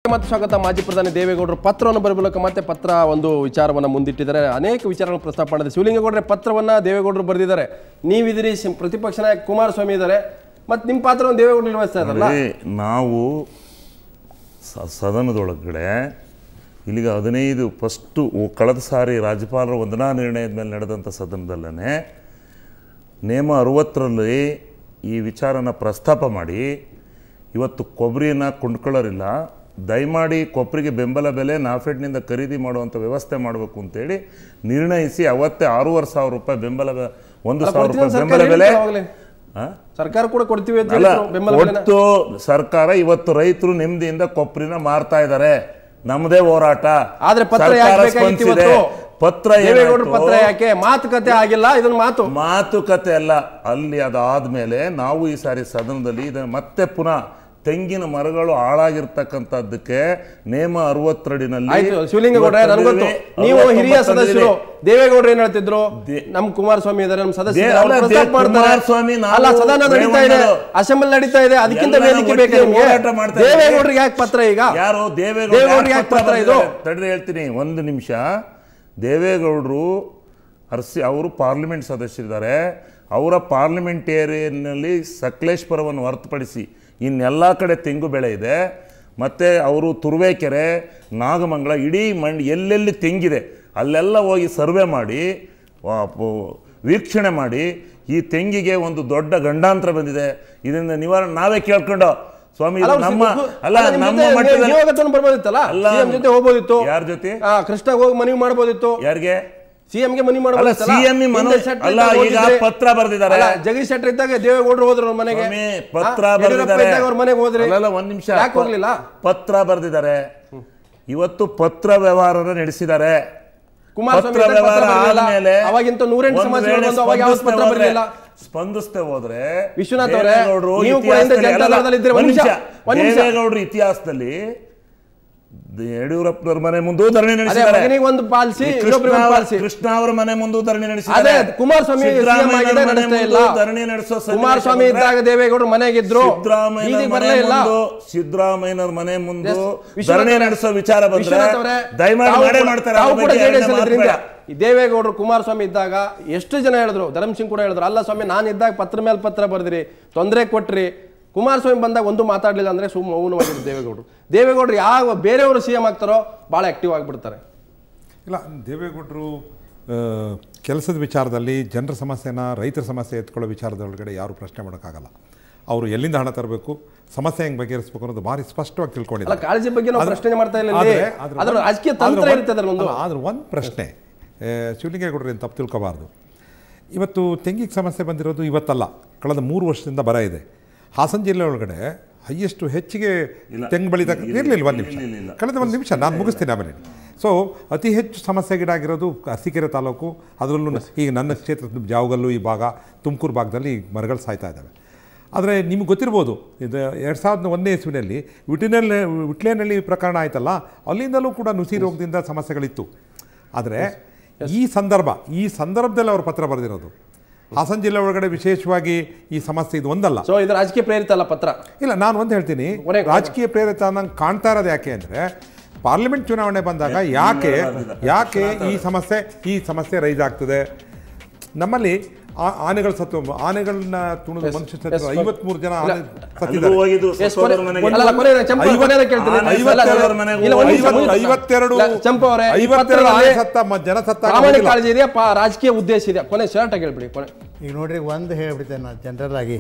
ಮತ್ತೆ ಸ್ವಾಗತ ಮಾಜಿ ಪ್ರಧಾನಿ ದೇವೇಗೌಡರು ಪತ್ರವನ್ನು ಬರೆಯುವ ಮೂಲಕ ಮತ್ತೆ ಪತ್ರ ಒಂದು ವಿಚಾರವನ್ನು ಮುಂದಿಟ್ಟಿದ್ದಾರೆ ಅನೇಕ ವಿಚಾರಗಳನ್ನು ಪ್ರಸ್ತಾಪ ಮಾಡಿದೆ ಶಿವಲಿಂಗೇಗೌಡರೆ ಪತ್ರವನ್ನ ದೇವೇಗೌಡರು ಬರೆದಿದ್ದಾರೆ ನೀವಿದಿರಿ ಸಿಂ- ಪ್ರತಿಪಕ್ಷ ನಾಯಕ ಕುಮಾರಸ್ವಾಮಿ ಇದ್ದಾರೆ ಮತ್ತೆ ನಿಮ್ಮ ಪಾತ್ರವನ್ನು ದೇವೇಗೌಡರು ನಿರ್ವಹಿಸ್ತಾ ಇದ್ದಾರಲ್ಲ ನೋಡಿ, ನಾವು ಸ- ಸದನದೊಳಗಡೆ ಇಲ್ಲಿಗೆ ಹದಿನೈದು ಫಸ್ಟು ಕಳೆದ ಸಾರಿ ರಾಜ್ಯಪಾಲರ ವಂದನಾ ನಿರ್ಣಯದ ಮೇಲೆ ನಡೆದಂಥ ಸದನದಲ್ಲೇ ನೇಮ ಅರುವತ್ತರಲ್ಲಿ ಈ ವಿಚಾರನ ಪ್ರಸ್ತಾಪ ಮಾಡಿ ಇವತ್ತು ಕೊಬ್ಬರಿನ ಕೊಂಡ್ಕೊಳ್ಳೋರಿಲ್ಲ ದಯಮಾಡಿ ಕೊಬ್ಬರಿಗೆ ಬೆಂಬಲ ಬೆಲೆ ನಾಫೆಡ್ನಿಂದ ಖರೀದಿ ಮಾಡುವಂಥ ವ್ಯವಸ್ಥೆ ಮಾಡಬೇಕು ಅಂತೇಳಿ ನಿರ್ಣಯಿಸಿ ಅವತ್ತೇ ಆರೂವರೆ ಸಾವಿರ ರೂಪಾಯಿ ಬೆಂಬಲ ಬೆ- ಒಂದು ಅಲ್ಲ, ಸಾವಿರ ಕೊಡ್ತೀವಿ ರೂಪಾಯಿ ಅಂತ ಬೆಂಬಲ ಸರ್ಕಾರ ಬೆಲೆ ಹೇಳಿತ್ತು ಅವಾಗ್ಲೇ. ಆ? ಸರ್ಕಾರ ಕೂಡ ಕೊಡ್ತೀವಿ ಅಂತ ಅಲ್ಲ ಹೇಳಿದ್ರು ಬೆಂಬಲ ಬೆಲೆನ. ಒಟ್ಟು ಸರ್ಕಾರ ಇವತ್ತು ರೈತರು ನೆಮ್ಮದಿಯಿಂದ ಕೊಬ್ಬರಿನ ಮಾರ್ತಾ ಇದ್ದಾರೆ ನಮ್ಮದೇ ಹೋರಾಟ ಆದ್ರೆ ಪತ್ರ ಸರ್ಕಾರ ಯಾಕೆ ಬೇಕಾಗಿತ್ತು ಸ್ಪಂದಿಸಿದೆ. ಇವತ್ತು? ಪತ್ರ ದೇವೇಗೌಡರ ಏನಾಯ್ತು? ಪತ್ರ ಯಾಕೆ ಮಾತುಕತೆ ಆಗಿಲ್ಲ ಇದನ್ನ ಮಾತು ಮಾತುಕತೆ ಅಲ್ಲ ಅಲ್ಲಿ ಅದಾದ್ಮೇಲೆ ನಾವು ಈ ಸಾರಿ ಸದನದಲ್ಲಿ ಇದನ್ನು ಮತ್ತೆ ಪುನಃ ತೆಂಗಿನ ಮರಗಳು ಹಾಳಾಗಿರ್ತಕ್ಕಂಥದ್ದಕ್ಕೆ ನೇಮ ಅರವತ್ತರಡಿನಲ್ಲಿ ಆಯ್ತು ಶಿವಲಿಂಗೇಗೌಡ್ರೆ ನನ್ಗೊತ್ತು ನೀವು ಹಿರಿಯ ಸದಸ್ಯರು ದೇವೇಗೌಡರು ಏನ್ ಹೇಳ್ತಿದ್ರು ನಮ್ ಕುಮಾರಸ್ವಾಮಿ ಇದಾರೆ ನಮ್ ಸದಸ್ಯರು ದೇ- ಇದಾರೆ, ಅವ್ರು ಅಲ್ಲ, ಪ್ರಸ್ತಾಪ ದೇ- ಮಾಡ್ತಾರೆ. ಕುಮಾರಸ್ವಾಮಿ ನಾವು ಅಲ್ಲ ಸದನ ನಡೀತಾ ಇದೆ ರೇವಣ್ಣರು ಅಸೆಂಬ್ಲಿ ನಡೀತಾ ಇದೆ ಅದಕ್ಕಿಂತ ಎಲ್ಲರೂ ವೇದಿಕೆ ಒಟ್ಟಿಗೆ ಬೇಕು ನಿಮ್ಗೆ ಹೋರಾಟ ಮಾಡ್ತಾ ಇದ್ದಾರೆ. ದೇವೇಗೌಡರಿಗೆ ಯಾಕೆ ಪತ್ರ ಈಗ ಯಾರು ದೇವೇಗೌಡ್ರಿಗೆ ದೇವೇಗೌಡ ಯಾಕೆ ಪತ್ರ ಇದು? ತಡ್ರಿ ಹೇಳ್ತೀನಿ ಒಂದು ನಿಮಿಷ ದೇವೇಗೌಡರು ಅರಸಿ ಅವರು ಪಾರ್ಲಿಮೆಂಟ್ ಸದಸ್ಯರಿದ್ದಾರೆ ಅವರ ಪಾರ್ಲಿಮೆಂಟೇರಿಯನ್ನಲ್ಲಿ ಸಕಲೇಶ್ಪುರವನ್ನು ಹೊರತುಪಡಿಸಿ ಇನ್ನೆಲ್ಲ ಕಡೆ ತೆಂಗು ಬೆಳೆ ಇದೆ ಮತ್ತು ಅವರು ತುರುವೇಕೆರೆ ನಾಗಮಂಗಲ ಇಡೀ ಮಂಡ್ ಎಲ್ಲೆಲ್ಲಿ ತೆಂಗಿದೆ ಅಲ್ಲೆಲ್ಲ ಹೋಗಿ ಸರ್ವೆ ಮಾಡಿ ವಾ- ಪು- ವೀಕ್ಷಣೆ ಮಾಡಿ ಈ ತೆಂಗಿಗೆ ಒಂದು ದೊಡ್ಡ ಗಂಡಾಂತರ ಬಂದಿದೆ ಇದರಿಂದ ನಿವಾರಣೆ ನಾವೇ ಕೇಳ್ಕೊಂಡು ಸ್ವಾಮಿ ಇದು ಅಲ್ಲ, ಅವ್ರು ನಮ್ಮ ಸಿದ್ದು- ಅಲ್ಲ ಅಲ್ಲ, ನಿಮ್ ನಮ್ಮ ಜೊತೆ ಮಟ್ಟದಲ್ಲಿ ನಿಯೋಗದವ್ನು ಬರ್ಬೋದಿತ್ತಲ್ಲ ಅಲ್ಲ. ಸಿಎಂ ಜೊತೆ ಹೋಗ್ಬೋದಿತ್ತು ಯಾರ್ ಜೊತೆ? ಆ, ಕೃಷ್ಣಗ್ ಹೋಗಿ ಮನವಿ ಮಾಡ್ಬೋದಿತ್ತು ಯಾರಿಗೆ ಸಿಎಂ ಗೆ ಮನವಿ ಅಲ್ಲ ಮಾಡ್ಬೋದಿತ್ತಲ್ಲ? ಸಿಎಂ ಮನೋ ಹಿಂದೆ ಶೆಟ್ರ್ ಅಲ್ಲ ಇದ್ದಾಗ ಈಗ ಹೋಗಿದ್ರಿ. ಪತ್ರ ಬರೆದಿದ್ದಾರೆ ಅಲ್ಲ, ಜಗದೀಶ್ ಶೆಟ್ಟರ್ ಇದ್ದಾಗ ದೇವೇಗೌಡರು ಹೋದ್ರು ಅವ್ರ ಮನೆಗೆ ಸ್ವಾಮಿ, ಪತ್ರ ಆ, ಯಡಿಯೂರಪ್ಪ ಬರೆದಿದ್ದಾರೆ ಇದ್ದಾಗ ಅವ್ರ ಮನೆಗೆ ಹೋದ್ರಿ ಅಲ್ಲಲ್ಲ ಒಂದ್ ನಿಮಿಷ ಯಾಕೆ ಹೋಗ್ಲಿಲ್ಲ ಪತ್ರ ಬರೆದಿದ್ದಾರೆ ಇವತ್ತು ಪತ್ರ ವ್ಯವಹಾರ ನಡೆಸಿದ್ದಾರೆ ಕುಮಾರಸ್ವಾಮಿ ಪತ್ರ ಇದ್ದಾಗ ಪತ್ರ ವ್ಯವಹಾರ ಬರಲಿಲ್ಲ. ಆದ್ಮೇಲೆ ಅವಾಗಿಂತ ನೂರೆಂಟು ಒಂದ್ ಸಮಾಜಗಳು ವೇಳೆ ಬಂದು ಅವಾಗ ಯಾವ ಸ್ಪಂದಿಸ್ದೆ ಪತ್ರ ಹೋದ್ರೆ- ಬರಲಿಲ್ಲ ಸ್ಪಂದಿಸ್ದೆ ಹೋದ್ರೆ ವಿಶ್ವನಾಥ್ ಅವರೇ, ದೇವೇಗೌಡರು ನೀವು ಕೂಡ ಹಿಂದೆ ಇತಿಹಾಸದಲ್ಲಿ- ಜನತಾ ಅಲ್ಲಲ್ಲ, ದಳದಲ್ಲಿ ಇದ್ರೆ ಒಂದ್ ಒಂದ್ ನಿಮಿಷ, ನಿಮಿಷ. ಒಂದ್ ನಿಮಿಷ. ದೇವೇಗೌಡರು ಇತಿಹಾಸದಲ್ಲಿ ದ- ಯಡಿಯೂರಪ್ಪನವ್ರ ಮನೆ ಮುಂದೂ ಧರಣಿ ಅದೇ ನಡೆಸಿದ್ದಾರೆ ಮಗನಿಗೆ ಒಂದು ಪಾಲಿಸಿ ಈ ಇನ್ನೊಬ್ರಿಗೆ ಕೃಷ್ಣ ಒಂದು ಅವರ- ಪಾಲಿಸಿ ಕೃಷ್ಣ ಅವರ ಮನೆ ಮುಂದೆ ಧರಣಿ ಅದೇ ನಡೆಸಿದ್ದಾರೆ ಕುಮಾರಸ್ವಾಮಿ CM ಸಿದ್ದರಾಮಯ್ಯನವರ ಆಗಿದೆ ಮನೆ ನಡೆಸ್ತಾ ಮುಂದೆ ಇಲ್ಲ ಧರಣಿ ನಡೆಸೋ ಸನ್ನಿವೇಶ ಕುಮಾರಸ್ವಾಮಿ ಬಂದ್ರೆ ಇದ್ದಾಗ ದೇವೇಗೌಡರು ಮನೆಗಿದ್ರು ಸಿದ್ದರಾಮಯ್ಯನವರ ಬೀದಿಗೆ ಮನೆ ಬರಲೇ ಇಲ್ಲ ಮುಂದು ಸಿದ್ದರಾಮಯ್ಯನವರ ಮನೆ ಮುಂದೆ Yes. ವಿಶ್ವನಾಥ್ ಧರಣಿ ಅವರೇ, ನಡೆಸೋ ವಿಚಾರ ಬಂದ್ರೆ ವಿಶ್ವನಾಥ್ ಅವರೇ, ದಯಮಾಡಿ ತಾವು ಮಾಡೇ ಕೂಡ- ಮಾಡ್ತಾರೆ ತಾವು ಅದ್ರ ಕೂಡ ಬಗ್ಗೆ JDS ಎರಡನೇ ಮಾತು ಇದ್ರಿಂದ ಬೇಡ. ಈ ದೇವೇಗೌಡರು ಕುಮಾರಸ್ವಾಮಿ ಇದ್ದಾಗ ಎಷ್ಟು ಜನ ಹೇಳಿದ್ರು ಧರ್ಮ್ ಸಿಂಗ್ ಕೂಡ ಹೇಳಿದ್ರು ಅಲ್ಲ ಸ್ವಾಮಿ ನಾನು ಇದ್ದಾಗ ಪತ್ರ ಮೇಲೆ ಪತ್ರ ಬರ್ದಿರಿ ತೊಂದರೆ ಕೊಟ್ರಿ ಕುಮಾರಸ್ವಾಮಿ ಬಂದಾಗ ಒಂದು ಮಾತಾಡ್ಲಿಲ್ಲ ಅಂದ್ರೆ ಸುಮ್ಮ ಮೌನವಾಗಿದ್ರು ದೇವೇಗೌಡರು ದೇವೇಗೌಡರು ಯಾವ ಬೇರೆಯವರು ಸಿಎಂ ಆಗ್ತಾರೋ ಬಹಳ ಆಕ್ಟಿವ್ ಆಗಿಬಿಡ್ತಾರೆ ಇಲ್ಲ ದೇವೇಗೌಡರು ಆ, ಕೆಲಸದ ವಿಚಾರದಲ್ಲಿ ಜನರ ಸಮಸ್ಯೆನ ರೈತರ ಸಮಸ್ಯೆ ಎತ್ಕೊಳ್ಳೋ ವಿಚಾರದೊಳಗಡೆ ಯಾರು ಪ್ರಶ್ನೆ ಮಾಡೋಕ್ಕಾಗಲ್ಲ ಅವರು ಎಲ್ಲಿಂದ ಹಣ ತರಬೇಕು ಸಮಸ್ಯೆ ಹೆಂಗೆ ಬಗೆಹರಿಸಬೇಕು ಅನ್ನೋದು ಭಾರಿ ಸ್ಪಷ್ಟವಾಗಿ ಅಲ್ಲ ತಿಳ್ಕೊಂಡಿದ್ದಾರೆ ಕಾಳಜಿ ಬಗ್ಗೆ ನಾವು ಆದ್ರೆ- ಪ್ರಶ್ನೆ ಮಾಡ್ತಾ ಇಲ್ಲ ಇಲ್ಲಿ. ಆದ್ರೆ- ಆದ್ರೆ ಅದ್ರ ಒಂದ್- ರಾಜಕೀಯ ಆದ್ರೆ ತಂತ್ರ ಒಂದ್- ಇರುತ್ತೆ ಅದ್ರಲ್ಲೊಂದು ಅಲ್ಲ, ಆದ್ರೆ ಒಂದು ಪ್ರಶ್ನೆ ಆ, ಶಿವಲಿಂಗೇಗೌಡರು ಏನು ತಪ್ಪು ತಿಳ್ಕೋಬಾರ್ದು ಇವತ್ತು ತೆಂಗಿಗೆ ಸಮಸ್ಯೆ ಬಂದಿರೋದು ಇವತ್ತಲ್ಲ ಕಳೆದ ಮೂರು ವರ್ಷದಿಂದ ಬರ ಇದೆ ಹಾಸನ ಜಿಲ್ಲೆ ಒಳಗಡೆ ಹೈಯೆಸ್ಟ್ ಹೆಚ್ಚಿಗೆ ಇಲ್ಲ. ತೆಂಗು ಬೆಳೀತಕ್ಕ ಇಲ್ಲ, ಇರಲಿಲ್ಲ ಒಂದು ನಿಮಿಷ ಇಲ್ಲ, ಇಲ್ಲ, ಇಲ್ಲ. ಕಳೆದ ಒಂದು ನಿಮಿಷ ನಾನು ಮುಗಿಸ್ತೀನಿ ಆಮೇಲೆ ಸೊ ಅತಿ ಹೆಚ್ಚು ಸಮಸ್ಯೆಗೀಡಾಗಿರೋದು ಅರಸೀಕೆರೆ ತಾಲೂಕು ಅದರಲ್ಲೂ ಈಗ ನನ್ನ ಕ್ಷೇತ್ರದ ಜಾವಗಲ್ಲು ಈ ಭಾಗ ತುಮಕೂರು ಭಾಗದಲ್ಲಿ ಈ ಮರಗಳು ಸಾಯ್ತಾ ಇದ್ದಾವೆ ಆದರೆ ನಿಮ್ಗೆ ಗೊತ್ತಿರ್ಬೋದು ಇದು ಎರಡು ಸಾವಿರದ ಒಂದನೇ ಇಸ್ವಿನಲ್ಲಿ ವಿಟಿನಲ್ಲಿ ವಿಟ್ಲೇನಹಳ್ಳಿ ಪ್ರಕರಣ ಆಯ್ತಲ್ಲ ಅಲ್ಲಿಂದಲೂ ಕೂಡ ನುಸಿ ರೋಗದಿಂದ ಸಮಸ್ಯೆಗಳಿತ್ತು ಆದರೆ ಈ ಸಂದರ್ಭ ಈ ಸಂದರ್ಭದಲ್ಲಿ ಅವರು ಪತ್ರ ಬರೆದಿರೋದು ಹಾಸನ ಜಿಲ್ಲೆ ಒಳಗಡೆ ವಿಶೇಷವಾಗಿ ಈ ಸಮಸ್ಯೆ ಇದು ಒಂದಲ್ಲ ಸೊ ಇದು ರಾಜಕೀಯ ಪ್ರೇರಿತ ಅಲ್ಲ ಪತ್ರ ಇಲ್ಲ ನಾನು ಒಂದು ಹೇಳ್ತೀನಿ ಕೊನೆಗೆ- ರಾಜಕೀಯ ಪ್ರೇರಿತ ನಂಗೆ ಕಾಣ್ತಾ ಇರೋದು ಯಾಕೆ ಅಂದರೆ ಪಾರ್ಲಿಮೆಂಟ್ ಚುನಾವಣೆ ಬಂದಾಗ ಯಾಕೆ ಯಾಕೆ ಈ ಸಮಸ್ಯೆ ಈ ಸಮಸ್ಯೆ ರೈಸ್ ಆಗ್ತದೆ ನಮ್ಮಲ್ಲಿ ಆ- ಆನೆಗಳು ಸತ್ತು ಆನೆಗಳನ್ನ ತುಣಿದು ಮನುಷ್ಯ ಸತ್ತು ಐವತ್ಮೂರು ಜನ ಆನೆ ಅಲ್ಲಿಗೂ ಸತ್ತಿದ್ದಾರೆ ಹೋಗಿದ್ದು ಎಸ್, ಸತ್ತೋದ್ರ ಕೊನೆ- ಮನೆಗೆ ಅಲ್ಲ, ಕೊನೆಯದಾಗಿ ಚಂಪು- ಐವತ್ತು- ಕೊನೆಯದಾಗಿ ಕೇಳ್ತೀನಿ. ಆನೆ ಅಲ್ಲ, ಐವತ್ತೆರಡರ ಅಲ್ಲ, ಮನೆಗೆ ಇಲ್ಲ, ಒಂದು ನಿಮಿಷ, ಐವತ್ತು- ಮುಗಿತು. ಐವತ್ತೆರಡು ಇಲ್ಲ, ಚಂಪು ಅವರೇ, ಈ ಐವತ್ತೆರಡು ಆನೆ ಪತ್ರದಲ್ಲಿ ಸತ್ತ ಮ- ಜನ ಸತ್ತ ಪ್ರಾಮಾಣಿಕ ಕಾಳಜಿ ಇದೆಯಾ ಪಾ- ರಾಜಕೀಯ ಉದ್ದೇಶ ಇದೆಯಾ ಕೊನೆ ಶರ್ಟ್ ಆಗಿ ಹೇಳ್ಬಿಡಿ ಕೊನೆ ಈಗ ನೋಡ್ರಿ ಒಂದು ಹೇಳ್ಬಿಡ್ತೇನೆ ನಾನು ಜನರಲ್ ಆಗಿ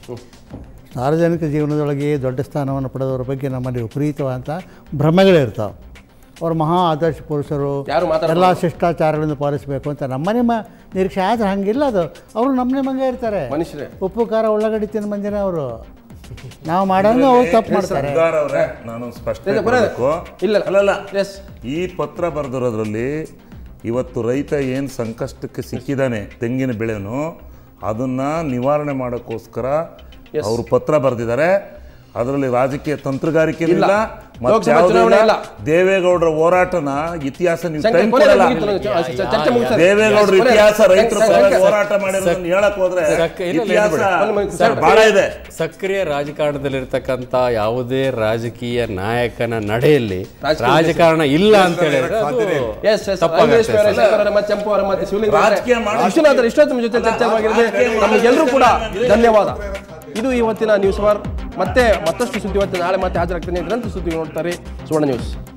ಸಾರ್ವಜನಿಕ ಜೀವನದೊಳಗೆ ದೊಡ್ಡ ಸ್ಥಾನವನ್ನು ಪಡೆದವರ ಬಗ್ಗೆ ನಮ್ಮಲ್ಲಿ ವಿಪರೀತವಾದಂಥ ಭ್ರಮೆಗಳಿರ್ತಾವೆ ಅವ್ರು ಮಹಾ ಆದರ್ಶ ಪುರುಷರು ಯಾರು ಮಾತಾಡೋದು? ಎಲ್ಲ ಶಿಷ್ಟಾಚಾರಗಳನ್ನು ಪಾಲಿಸಬೇಕು ಅಂತ ನಮ್ಮನೆ ಮ ನಿರೀಕ್ಷೆ ಆದರೆ ಹಂಗಿಲ್ಲ ಅದು ಅವರು ನಮ್ಮನೆ ಮಂಗೆ ಇರ್ತಾರೆ ಮನುಷ್ಯರೇ ಉಪ್ಪು ಖಾರ ಉಳ್ಳಾಗಡ್ಡಿ ತಿನ್ನ ಮಂದಿನ ಅವರು ನಾವು ಮಾಡೋಂಗೆ ಅವ್ರು ತಪ್ಪು ಮಾಡ್ತಾರೆ ಸರ್ದಾರ್ ಅವರೇ ನಾನು ಸ್ಪಷ್ಟನೆ ಇಲ್ಲ, ಕೊನೆಯದು. ಕೊಡಬೇಕು ಇಲ್ಲ. ಅಲ್ಲಲ್ಲ ಎಸ್ ಈ ಪತ್ರ ಬರೆದಿರೋದ್ರಲ್ಲಿ ಇವತ್ತು ರೈತ ಏನು ಸಂಕಷ್ಟಕ್ಕೆ ಸಿಕ್ಕಿದ್ದಾನೆ ತೆಂಗಿನ ಬೆಳೆನು ಅದನ್ನ ನಿವಾರಣೆ ಮಾಡೋಕ್ಕೋಸ್ಕರ ಅವರು ಪತ್ರ ಬರೆದಿದ್ದಾರೆ ಅದರಲ್ಲಿ ರಾಜಕೀಯ ತಂತ್ರಗಾರಿಕೆ ಇಲ್ಲ. ಇಲ್ಲ ಮತ್ತೆ ಲೋಕಸಭಾ ಯಾವುದೂ ಚುನಾವಣೆ ಇಲ್ಲ ಇಲ್ಲ. ದೇವೇಗೌಡರ ಹೋರಾಟನ ಇತಿಹಾಸ ನೀವು ಶಂಕರ್, time ಕೊನೆಯಲ್ಲಿ ಕೊಡಲ್ಲ. ಮುಗೀತು ನನಗೆ ಚ- ಚ- ಚರ್ಚೆ ಮುಗಿಸ್ತಾರೆ. ದೇವೇಗೌಡರ ಕೊನೆ- ಇತಿಹಾಸ ರೈತರ ಶಂಕರ್, ಪರವಾಗಿ ಶಂಕರ್, ಹೋರಾಟ ಮಾಡಿರೋದನ್ನ ಹೇಳಕ್ ಹೋದ್ರೆ ಸಕ್- ಇಲ್ಲ, ಇಲ್ಲ, ಇತಿಹಾಸ ಇಲ್ಲ ಬಿಡಿ. ಸರ್, ಬಹಳ ಇದೆ ಸಕ್ರಿಯ ರಾಜಕಾರಣದಲ್ಲಿರ್ತಕ್ಕಂಥ ಯಾವುದೇ ರಾಜಕೀಯ ನಾಯಕನ ನಡೆಯಲ್ಲಿ ರಾಜಕೀಯ ರಾಜಕಾರಣ ಇಲ್ಲ ಅಂತ ಹೇಳಿದ್ರೆ ಅದು ಎಸ್ ಎಸ್ ತಪ್ಪಾಗತ್ತೆ ರಮೇಶ್ ಅವರೇ, ಸರ್. ಶಂಕರ್ ಅವರೇ, ಮತ್ತೆ ಚಂಪು ಅವರೇ, ಮತ್ತೆ ಶಿವಲಿಂಗ ಅವರೇ, ರಾಜಕೀಯ ಮಾಡಿ- ವಿಶ್ವನಾಥ್ ಇಷ್ಟೊತ್ತು ನಿಮ್ಮ ಜೊತೆ ಚರ್ಚೆ ಆಗಿರುತ್ತೆ ನಮಗೆಲ್ಲರೂ ಕೂಡ ಧನ್ಯವಾದ ಇದು ಇವತ್ತಿನ ನ್ಯೂಸ್ ವಾರ್ ಮತ್ತೆ ಮತ್ತಷ್ಟು ಸುದ್ದಿ ಇವತ್ತು ನಾಳೆ ಮತ್ತೆ ಹಾಜರಾಗ್ತೀನಿ ಗ್ರಂಥ ಸುದ್ದಿ ನೋಡ್ತಾರೆ ಸುವರ್ಣ ನ್ಯೂಸ್